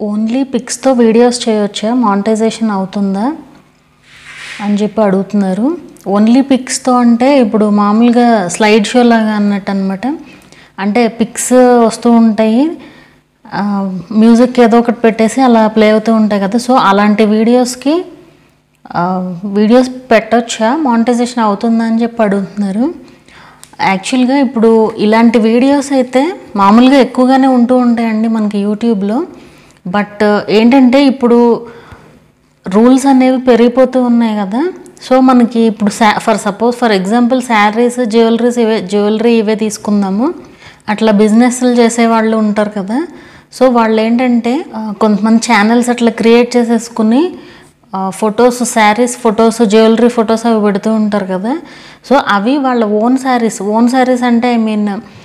only పిక్స్తో videos చేయొచ్చా monetization అవుతుందా అని చెప్పి అడుగుతున్నారు ఓన్లీ పిక్స్తో అంటే ఇప్పుడు మామూలుగా స్లైడ్ షో లాగా అన్నట్టు అనమాట అంటే పిక్స్ వస్తూ ఉంటాయి ఆ, మ్యూజిక్ ఏదో ఒకటి పెట్టేసి అలా ప్లే అవుతూ ఉంటాయి కదా సో అలాంటి వీడియోస్కి ఆ, వీడియోస్ పెట్టొచ్చా మానిటైజేషన్ అవుతుందా అని చెప్పి అడుగుతున్నారు యాక్చువల్గా ఇప్పుడు ఇలాంటి వీడియోస్ అయితే మామూలుగా ఎక్కువగానే ఉంటూ ఉంటాయండి మనకి యూట్యూబ్లో బట్ ఏంటంటే ఇప్పుడు రూల్స్ అనేవి పెరిగిపోతూ ఉన్నాయి కదా సో మనకి ఇప్పుడు శా for suppose for example saris jewelleries ఇవే జ్యువెలరీ ఇవే తీసుకుందాము అట్లా బిజినెస్లు చేసే వాళ్ళు ఉంటారు కదా సో వాళ్ళు ఏంటంటే ఆ, కొంతమంది ఛానల్స్ అట్లా క్రియేట్ చేసేసుకుని photos saris photos jewellery photos అవి పెడుతూ ఉంటారు కదా సో అవి వాళ్ళ ఓన్ శారీస్ ఓన్ శారీస్ అంటే ఐ మీన్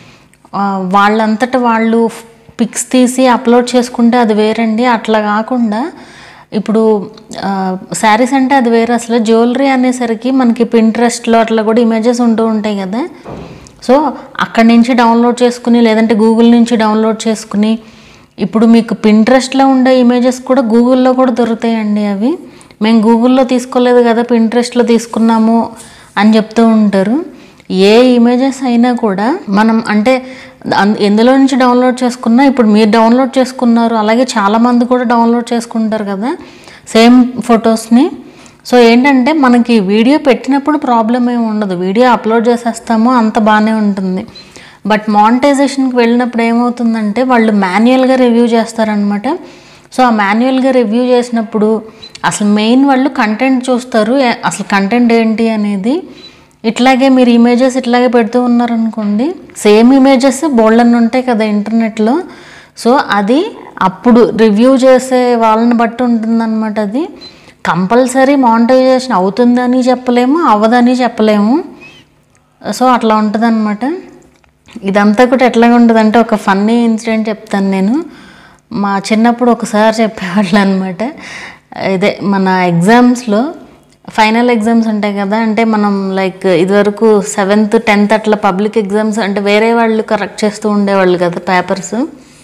వాళ్ళంతట వాళ్ళు పిక్స్ తీసి అప్లోడ్ చేసుకుంటే అది వేరండి అట్లా కాకుండా ఇప్పుడు శారీస్ అంటే అది వేరే అసలు జ్యువెలరీ అనేసరికి మనకి పింట్రెస్ట్లో అట్లా కూడా ఇమేజెస్ ఉంటూ ఉంటాయి కదా సో అక్కడి నుంచి డౌన్లోడ్ చేసుకుని లేదంటే గూగుల్ నుంచి డౌన్లోడ్ చేసుకుని ఇప్పుడు మీకు పింట్రెస్ట్లో ఉండే ఇమేజెస్ కూడా గూగుల్లో కూడా దొరుకుతాయండి అవి మేము గూగుల్లో తీసుకోలేదు కదా పింట్రెస్ట్లో తీసుకున్నాము అని చెప్తూ ఉంటారు ఏ ఇమేజెస్ అయినా కూడా మనం అంటే అన్- ఎందులో నుంచి డౌన్లోడ్ చేసుకున్నా ఇప్పుడు మీరు డౌన్లోడ్ చేసుకున్నారు అలాగే చాలామంది కూడా డౌన్లోడ్ చేసుకుంటారు కదా సేమ్ ఫొటోస్ని సో ఏంటంటే మనకి వీడియో పెట్టినప్పుడు ప్రాబ్లం ఏమి ఉండదు వీడియో అప్లోడ్ చేసేస్తామో అంత బాగానే ఉంటుంది బట్ మానిటైజేషన్కి వెళ్ళినప్పుడు ఏమవుతుందంటే వాళ్ళు మాన్యువల్గా రివ్యూ చేస్తారనమాట సో ఆ మాన్యువల్గా రివ్యూ చేసినప్పుడు అసలు మెయిన్ వాళ్ళు కంటెంట్ చూస్తారు ఏ- అసలు కంటెంట్ ఏంటి అనేది ఇట్లాగే మీరు ఇమేజెస్ ఇట్లాగే పెడుతూ ఉన్నారనుకోండి సేమ్ ఇమేజెస్ బోల్డన్ ఉంటాయి కదా ఇంటర్నెట్లో సో అది అప్పుడు రివ్యూ చేసే వాళ్ళని బట్టి ఉంటుందన్నమాట అది కంపల్సరీ మానిటైజేషన్ అవుతుందని చెప్పలేము అవ్వదని చెప్పలేము సో అట్లా ఉంటుందన్నమాట ఇదంతా కూడా ఎట్లాగా ఉంటుందంటే ఒక ఫన్నీ ఇన్సిడెంట్ చెప్తాను నేను మా చిన్నప్పుడు ఒకసారి చెప్పేవాళ్ళు అనమాట ఇదే మన ఎగ్జామ్స్లో ఫైనల్ ఎగ్జామ్స్ ఉంటాయి కదా అంటే మనం లైక్ ఇదివరకు సెవెంత్ టెన్త్ అట్లా పబ్లిక్ ఎగ్జామ్స్ అంటే వేరే వాళ్ళు కరెక్ట్ చేస్తూ ఉండేవాళ్ళు కదా పేపర్స్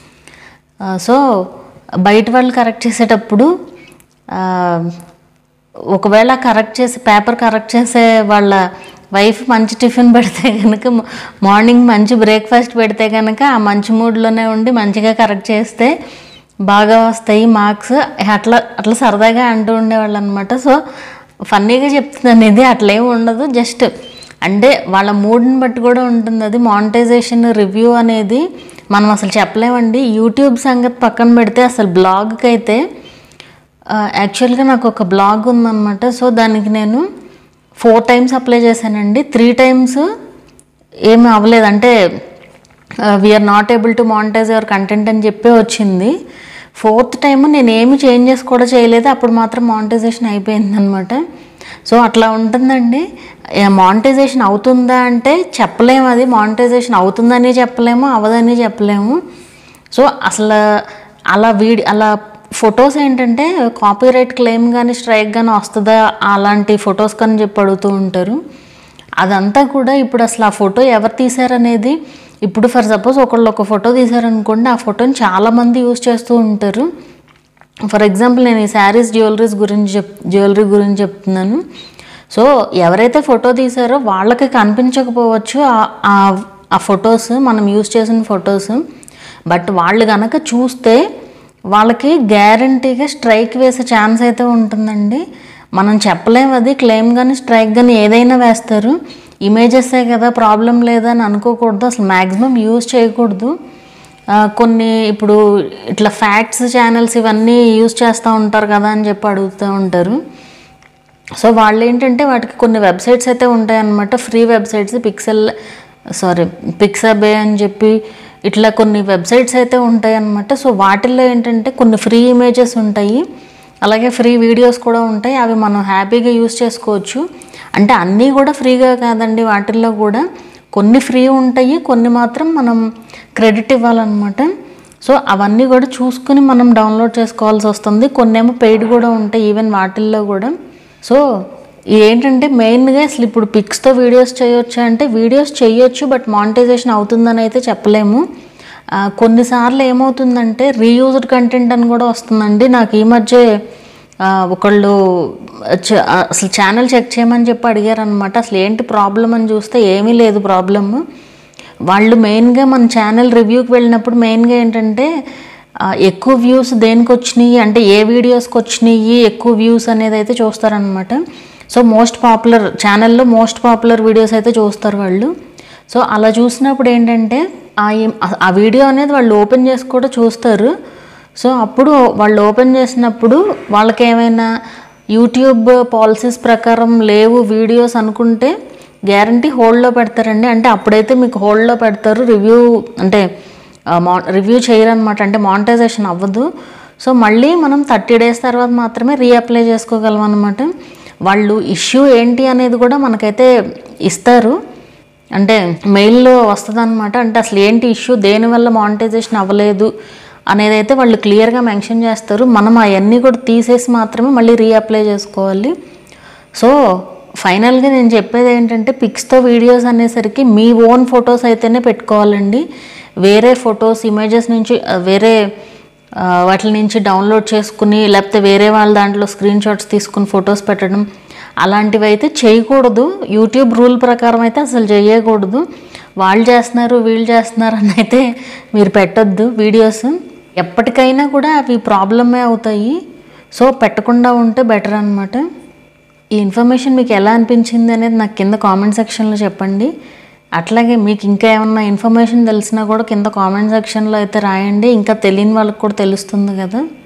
సో బయట వాళ్ళు కరెక్ట్ చేసేటప్పుడు ఆ, ఒకవేళ కరెక్ట్ చేసి పేపర్ కరెక్ట్ చేసే వాళ్ళ వైఫ్ మంచి టిఫిన్ పెడితే కనుక మార్నింగ్ మంచి బ్రేక్ఫాస్ట్ పెడితే కనుక ఆ మంచి మూడ్లోనే ఉండి మంచిగా కరెక్ట్ చేస్తే బాగా వస్తాయి మార్క్స్ అట్లా అట్లా సరదాగా అంటూ ఉండేవాళ్ళు అనమాట సో ఫన్నీగా చెప్తున్నాను ఇది అట్లేం ఉండదు జస్ట్ అంటే వాళ్ళ మూడ్ని బట్టి కూడా ఉంటుంది అది మానిటైజేషన్ రివ్యూ అనేది మనం అసలు చెప్పలేమండి యూట్యూబ్ సంగతి పక్కన పెడితే అసలు బ్లాగ్కి అయితే యాక్చువల్గా నాకు ఒక బ్లాగ్ ఉందన్నమాట సో దానికి నేను ఫోర్ టైమ్స్ అప్లై చేశానండి త్రీ టైమ్స్ ఏమి అవ్వలేదు అంటే we're not able to monetize your content అని చెప్పి వచ్చింది ఫోర్త్ టైం నేను ఏమి చేంజెస్ కూడా చేయలేదు అప్పుడు మాత్రం మానిటైజేషన్ అయిపోయింది అనమాట సో అట్లా ఉంటుందండి మానిటైజేషన్ అవుతుందా అంటే చెప్పలేము అది మానిటైజేషన్ అవుతుందని చెప్పలేము అవదని చెప్పలేము సో అసలు అలా వీడి అలా ఫొటోస్ ఏంటంటే కాపీరైట్ క్లెయిమ్ కానీ స్ట్రైక్ కానీ వస్తుందా అలాంటి ఫొటోస్ కానీ చెప్పి అడుగుతూ ఉంటారు అదంతా కూడా ఇప్పుడు అసలు ఆ ఫోటో ఎవరు తీశారనేది ఇప్పుడు ఫర్ సపోజ్ ఒకళ్ళు ఒక ఫోటో తీశారనుకోండి ఆ ఫోటోని చాలామంది యూజ్ చేస్తూ ఉంటారు ఫర్ ఎగ్జాంపుల్ నేను ఈ శారీస్ జ్యువెలరీస్ గురించి చెప్ జ్యువెలరీ గురించి చెప్తున్నాను సో ఎవరైతే ఫోటో తీశారో వాళ్ళకి కనిపించకపోవచ్చు ఆ- ఆ- ఆ ఫొటోస్ మనం యూజ్ చేసిన ఫొటోస్ బట్ వాళ్ళు కనుక చూస్తే వాళ్ళకి గ్యారంటీగా స్ట్రైక్ వేసే ఛాన్స్ అయితే ఉంటుందండి మనం చెప్పలేము అది క్లెయిమ్ కానీ స్ట్రైక్ కానీ ఏదైనా వేస్తారు ఇమేజెసే కదా ప్రాబ్లం లేదని అనుకోకూడదు అసలు మ్యాక్సిమం యూజ్ చేయకూడదు ఆ, కొన్ని ఇప్పుడు ఇట్లా ఫ్యాక్ట్స్ ఛానల్స్ ఇవన్నీ యూజ్ చేస్తూ ఉంటారు కదా అని చెప్పి అడుగుతూ ఉంటారు సో వాళ్ళు ఏంటంటే వాటికి కొన్ని వెబ్సైట్స్ అయితే ఉంటాయన్నమాట free websites pixel sorry Pixabay అని చెప్పి ఇట్లా కొన్ని వెబ్సైట్స్ అయితే ఉంటాయన్నమాట సో వాటిల్లో ఏంటంటే కొన్ని ఫ్రీ ఇమేజెస్ ఉంటాయి అలాగే ఫ్రీ వీడియోస్ కూడా ఉంటాయి అవి మనం హ్యాపీగా యూస్ చేసుకోవచ్చు అంటే అన్నీ కూడా ఫ్రీగా కాదండి వాటిల్లో కూడా కొన్ని ఫ్రీ ఉంటాయి కొన్ని మాత్రం మనం క్రెడిట్ ఇవ్వాలన్నమాట సో అవన్నీ కూడా చూసుకుని మనం డౌన్లోడ్ చేసుకోవాల్సి వస్తుంది కొన్ని ఏమో పెయిడ్ కూడా ఉంటాయి ఈవెన్ వాటిల్లో కూడా సో ఏంటంటే మెయిన్గా అసలు ఇప్పుడు పిక్స్తో వీడియోస్ చేయొచ్చు అంటే వీడియోస్ చేయొచ్చు బట్ మానిటైజేషన్ అవుతుందని అయితే చెప్పలేము ఆ, కొన్నిసార్లు ఏమవుతుందంటే రీయూజ్డ్ కంటెంట్ అని కూడా వస్తుందండి నాకు ఈ మధ్య ఆ, ఒకళ్ళు చ- ఆ, అసలు ఛానల్ చెక్ చేయమని చెప్పి అడిగారనమాట అసలు ఏంటి ప్రాబ్లం అని చూస్తే ఏమీ లేదు ప్రాబ్లమ్ వాళ్ళు మెయిన్గా మన ఛానల్ రివ్యూకి వెళ్ళినప్పుడు మెయిన్గా ఏంటంటే ఆ, ఎక్కువ వ్యూస్ దేనికి వచ్చినాయి అంటే ఏ వీడియోస్కి వచ్చినాయి ఎక్కువ వ్యూస్ అనేది అయితే చూస్తారనమాట సో మోస్ట్ పాపులర్ ఛానల్లో మోస్ట్ పాపులర్ వీడియోస్ అయితే చూస్తారు వాళ్ళు సో అలా చూసినప్పుడు ఏంటంటే ఆ ఇం- ఆ- ఆ వీడియో అనేది వాళ్ళు ఓపెన్ చేసి కూడా చూస్తారు సో అప్పుడు వాళ్ళు ఓపెన్ చేసినప్పుడు వాళ్ళకి ఏమైనా యూట్యూబ్ పాలసీస్ ప్రకారం లేవు వీడియోస్ అనుకుంటే గ్యారంటీ హోల్డ్లో పెడతారండి అంటే అప్పుడైతే మీకు హోల్డ్లో పెడతారు రివ్యూ అంటే ఆ, మా రివ్యూ చేయరనమాట అంటే మానిటైజేషన్ అవ్వదు సో మళ్ళీ మనం థర్టీ డేస్ తర్వాత మాత్రమే రీఅప్లై చేసుకోగలం అనమాట వాళ్ళు ఇష్యూ ఏంటి అనేది కూడా మనకైతే ఇస్తారు అంటే మెయిల్లో వస్తుంది అంటే అసలు ఏంటి ఇష్యూ దేనివల్ల మానిటైజేషన్ అవ్వలేదు అనేది అయితే వాళ్ళు క్లియర్గా మెన్షన్ చేస్తారు మనం అవన్నీ కూడా తీసేసి మాత్రమే మళ్ళీ రీఅప్లై చేసుకోవాలి సో ఫైనల్గా నేను చెప్పేది ఏంటంటే పిక్స్తో వీడియోస్ అనేసరికి మీ ఓన్ ఫొటోస్ అయితేనే పెట్టుకోవాలండి వేరే ఫొటోస్ ఇమేజెస్ నుంచి ఆ, వేరే ఆ, వాటి నుంచి డౌన్లోడ్ చేసుకుని లేకపోతే వేరే వాళ్ళ దాంట్లో స్క్రీన్ షాట్స్ తీసుకుని ఫొటోస్ పెట్టడం అలాంటివి అయితే చేయకూడదు యూట్యూబ్ రూల్ ప్రకారం అయితే అసలు చేయకూడదు వాళ్ళు చేస్తున్నారు వీళ్ళు చేస్తున్నారు అని అయితే మీరు పెట్టొద్దు వీడియోస్ ఎప్పటికైనా కూడా అవి ప్రాబ్లమే అవుతాయి సో పెట్టకుండా ఉంటే బెటర్ అనమాట ఈ ఇన్ఫర్మేషన్ మీకు ఎలా అనిపించింది అనేది నాకు కింద కామెంట్ సెక్షన్లో చెప్పండి అట్లాగే మీకు ఇంకా ఏమన్నా ఇన్ఫర్మేషన్ తెలిసినా కూడా కింద కామెంట్ సెక్షన్లో అయితే రాయండి ఇంకా తెలియని వాళ్ళకి కూడా తెలుస్తుంది కదా